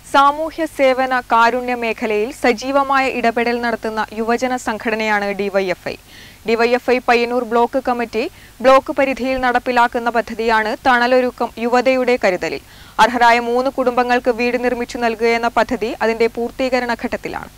സാമൂഹ്യ സേവന കാരുണ്യ മേഖലയിൽ സജീവമായ ഇടപെടൽ നടത്തുന്ന യുവജന സംഘടനയാണ് DYFI DYFI Payyanur block committee block പരിധിയിൽ നടപ്പിലാക്കുന്ന പദ്ധതിയാണ് തണലൊരുക്കം യുവതയുടെ കരുതലിൽ അർഹരായ മൂന്ന് കുടുംബങ്ങൾക്ക് വീട് നിർമ്മിച്ചു നൽകുകയെന്ന പദ്ധതി അതിന്റെ പൂർത്തീകരണ ഘട്ടത്തിലാണ്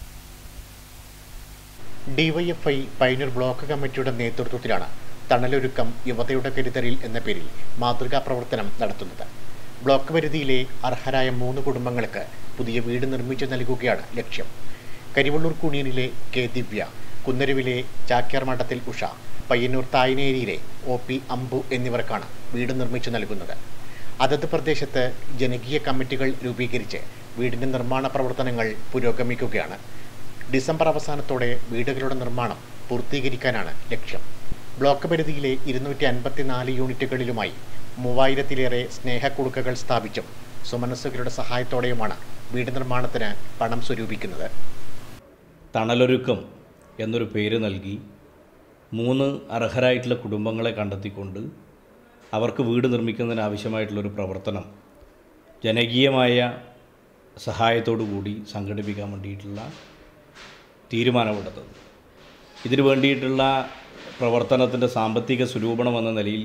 ഡിവൈഎഫ്ഐ പൈനൂർ ബ്ലോക്ക് കമ്മിറ്റിയുടെ നേതൃത്വത്തിലാണ് തണലൊരുക്കം യുവതയുടെ കരുതലിൽ എന്ന പേരിൽ മാതൃകാ പ്രവർത്തനം നടത്തുന്നത് ബ്ലോക്ക് പരിധിയിലെ അർഹരായ മൂന്ന് കുടുംബങ്ങൾക്ക് പുതിയ വീട് നിർമ്മിച്ചു നൽകുകയാണ് ലക്ഷ്യം കരിവള്ളൂർ കുണിയനിലെ കെ ദിവ്യ കുന്നരുവിലെ ചാക്യാർ മഠത്തിൽ ഉഷ പയ്യന്നൂർ തായ്നേരിയിലെ ഒ പി അമ്പു എന്നിവർക്കാണ് വീട് നിർമ്മിച്ചു നൽകുന്നത് അതത് പ്രദേശത്ത് ജനകീയ കമ്മിറ്റികൾ രൂപീകരിച്ച് വീടിൻ്റെ നിർമ്മാണ പ്രവർത്തനങ്ങൾ പുരോഗമിക്കുകയാണ് ഡിസംബർ അവസാനത്തോടെ വീടുകളുടെ നിർമ്മാണം പൂർത്തീകരിക്കാനാണ് ലക്ഷ്യം ബ്ലോക്ക് പരിധിയിലെ ഇരുന്നൂറ്റി അൻപത്തിനാല് യൂണിറ്റുകളിലുമായി മൂവായിരത്തിലേറെ സ്നേഹക്കുടുക്കകൾ സ്ഥാപിച്ചും സുമനസ്സുകളുടെ സഹായത്തോടെയുമാണ് വീട് നിർമ്മാണത്തിന് പണം സ്വരൂപിക്കുന്നത് തണലൊരുക്കം എന്നൊരു പേര് നൽകി മൂന്ന് അർഹരായിട്ടുള്ള കുടുംബങ്ങളെ കണ്ടെത്തിക്കൊണ്ട് അവർക്ക് വീട് നിർമ്മിക്കുന്നതിന് ആവശ്യമായിട്ടുള്ളൊരു പ്രവർത്തനം ജനകീയമായ സഹായത്തോടു കൂടി സംഘടിപ്പിക്കാൻ വേണ്ടിയിട്ടുള്ള തീരുമാനമെടുത്തത് ഇതിനു വേണ്ടിയിട്ടുള്ള പ്രവർത്തനത്തിൻ്റെ സാമ്പത്തിക സ്വരൂപണം എന്ന നിലയിൽ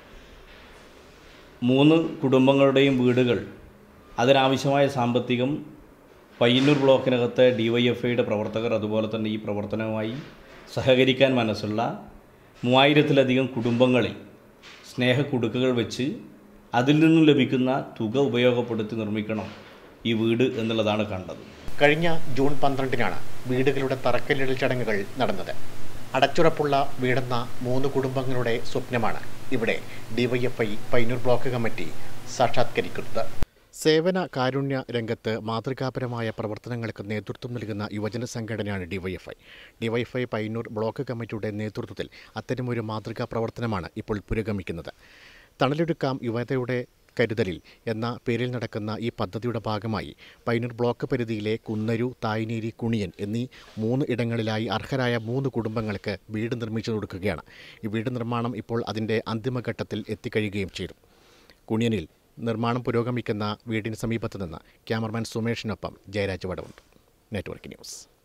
മൂന്ന് കുടുംബങ്ങളുടെയും വീടുകൾ അതിനാവശ്യമായ സാമ്പത്തികം പയ്യന്നൂർ ബ്ലോക്കിനകത്തെ ഡി വൈ എഫ് ഐയുടെ പ്രവർത്തകർ അതുപോലെ തന്നെ ഈ പ്രവർത്തനവുമായി സഹകരിക്കാൻ മനസ്സുള്ള മൂവായിരത്തിലധികം കുടുംബങ്ങളിൽ സ്നേഹക്കുടുക്കുകൾ വെച്ച് അതിൽ നിന്നും ലഭിക്കുന്ന തുക ഉപയോഗപ്പെടുത്തി നിർമ്മിക്കണം ഈ വീട് എന്നുള്ളതാണ് കണ്ടത് കഴിഞ്ഞ ജൂൺ പന്ത്രണ്ടിനാണ് വീടുകളുടെ തറക്കല്ലിടൽ ചടങ്ങുകൾ നടന്നത് അടച്ചുറപ്പുള്ള വീടെന്ന മൂന്ന് കുടുംബങ്ങളുടെ സ്വപ്നമാണ് ഇവിടെ ഡിവൈഎഫ്ഐ പൈനൂർ ബ്ലോക്ക് കമ്മിറ്റി സാക്ഷാത്കരിക്കുന്നത് സേവന കാരുണ്യ രംഗത്ത് മാതൃകാപരമായ പ്രവർത്തനങ്ങൾക്ക് നേതൃത്വം നൽകുന്ന യുവജന സംഘടനയാണ് ഡിവൈഎഫ്ഐ ഡിവൈഎഫ്ഐ പൈനൂർ ബ്ലോക്ക് കമ്മിറ്റിയുടെ നേതൃത്വത്തിൽ അത്തരമൊരു മാതൃകാ പ്രവർത്തനമാണ് ഇപ്പോൾ പുരോഗമിക്കുന്നത് തണലൊരുക്കാം യുവതയുടെ കരുതലിൽ എന്ന പേരിൽ നടക്കുന്ന ഈ പദ്ധതിയുടെ ഭാഗമായി പൈനൂർ ബ്ലോക്ക് പരിധിയിലെ കുന്നരു തായ്നേരി കുണിയൻ എന്നീ മൂന്ന് ഇടങ്ങളിലായി അർഹരായ മൂന്ന് കുടുംബങ്ങൾക്ക് വീട് നിർമ്മിച്ചു കൊടുക്കുകയാണ് ഈ വീട് നിർമ്മാണം ഇപ്പോൾ അതിൻ്റെ അന്തിമഘട്ടത്തിൽ എത്തിക്കഴിയുകയും ചെയ്തു കുണിയനിൽ നിർമ്മാണം പുരോഗമിക്കുന്ന വീടിന് സമീപത്ത് നിന്ന് ക്യാമറമാൻ സുമേഷിനൊപ്പം ജയരാജ് വടവുണ്ട് നെറ്റ്വർക്ക് ന്യൂസ്